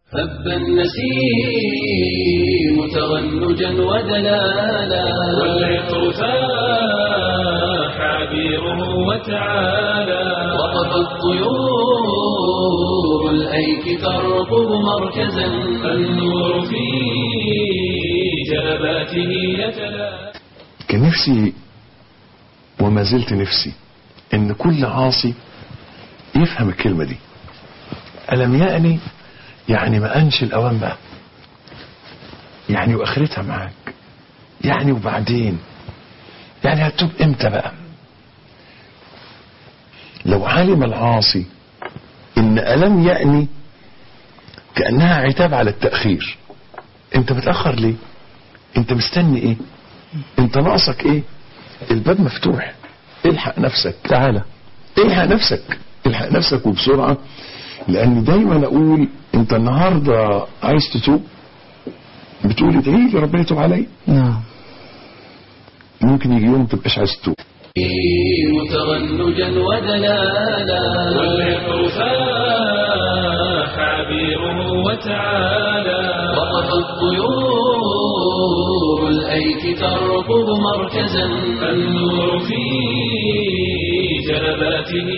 هب النسيم تغنجا ودلالا والعطر فاح عبيره وتعالى وقف الطيور الأيك ترقب مركزا النور في جلباته يتلى كان نفسي وما زلت نفسي ان كل عاصي يفهم الكلمة دي ألم يأني يعني ما أنش الأوان بقى يعني وآخرتها معاك يعني وبعدين يعني هتوب امتى بقى لو علم العاصي ان ألم يأني كأنها عتاب على التأخير انت متأخر ليه انت مستني ايه انت ناقصك ايه الباب مفتوح الحق نفسك تعالى الحق نفسك الحق نفسك وبسرعة لان دايما اقول انت النهاردة عايز تتوب بتقول ادعي لي ربنا يتوب علي نعم ممكن يجي يوم تبقاش عايز تتوب تغنجا ودلالا والعطر فاح عبيره وتعالى وقف الطيور الأيك ترقب مركزا النور في جلباته